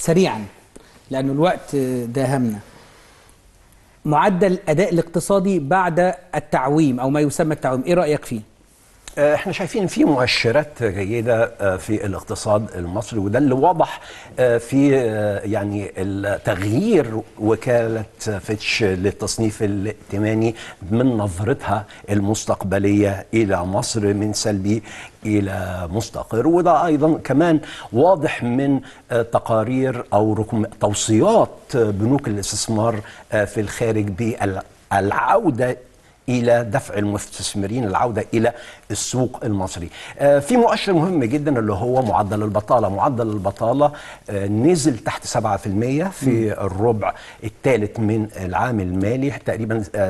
سريعا لأنه الوقت داهمنا معدل الأداء الاقتصادي بعد التعويم أو ما يسمى التعويم إيه رأيك فيه؟ احنا شايفين في مؤشرات جيده في الاقتصاد المصري وده اللي واضح في يعني تغيير وكاله فيتش للتصنيف الائتماني من نظرتها المستقبليه الى مصر من سلبي الى مستقر وده ايضا كمان واضح من تقارير او رقم توصيات بنوك الاستثمار في الخارج بالعوده الى دفع المستثمرين العوده الى السوق المصري. آه في مؤشر مهم جدا اللي هو معدل البطاله، معدل البطاله آه نزل تحت 7% في م. الربع الثالث من العام المالي تقريبا آه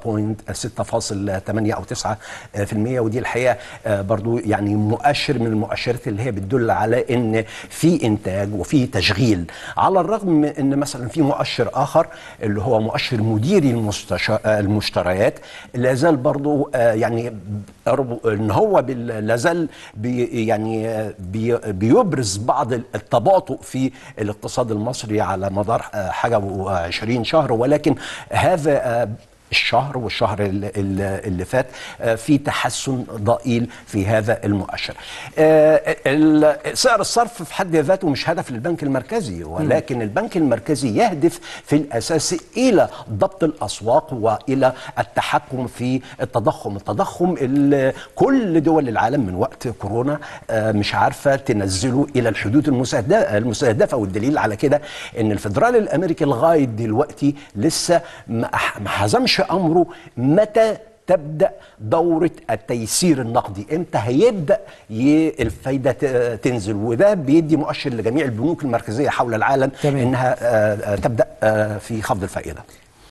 6.6.8 او 9% ودي الحقيقه برضو يعني مؤشر من المؤشرات اللي هي بتدل على ان في انتاج وفي تشغيل على الرغم من ان مثلا في مؤشر اخر اللي هو مؤشر مديري المشتريات لا زال برضه يعني ان هو لا زال بي يعني بي بيبرز بعض التباطؤ في الاقتصاد المصري على مدار حاجه و20 شهر ولكن هذا الشهر والشهر اللي فات في تحسن ضئيل في هذا المؤشر سعر الصرف في حد ذاته مش هدف للبنك المركزي ولكن البنك المركزي يهدف في الأساس إلى ضبط الأسواق وإلى التحكم في التضخم التضخم اللي كل دول العالم من وقت كورونا مش عارفة تنزله إلى الحدود المستهدفة والدليل على كده أن الفدرالي الأمريكي لغاية دلوقتي لسه ما حزمش امره متى تبدا دوره التيسير النقدي امتى هيبدا الفايده تنزل وده بيدي مؤشر لجميع البنوك المركزيه حول العالم تمام. انها تبدا في خفض الفائده